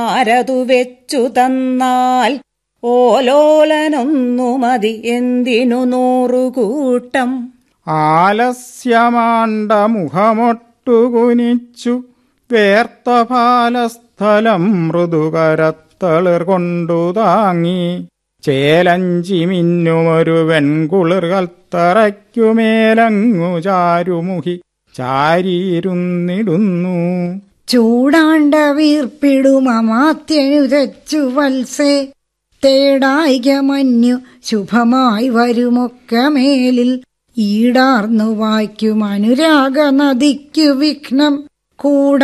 ആരതു വെച്ചു തന്നാൽ ഓലോലനൊന്നു മതി എന്തിനു നൂറുകൂട്ടം ആലസ്യമാണ്ട മുഖമൊട്ടുകുനിച്ചു വേർത്ത പാലസ്ഥലം മൃദുകരത്തളിർ കൊണ്ടു താങ്ങി ചേലഞ്ചി മിന്നുമൊരു വെൺകുളിർ കൽത്തറയ്ക്കുമേലങ്ങു ചാരുമുഖി ചാരിയിരുന്നിടുന്നു ചൂടാണ്ട വീർപ്പിടുമമാത്യനുതച്ചു വത്സേ തേടായിക മഞ്ഞു ശുഭമായി വരുമൊക്കെ മേലിൽ ഈടാർന്നു വായ്ക്കും അനുരാഗ നദിക്കു വിഘ്നം കൂട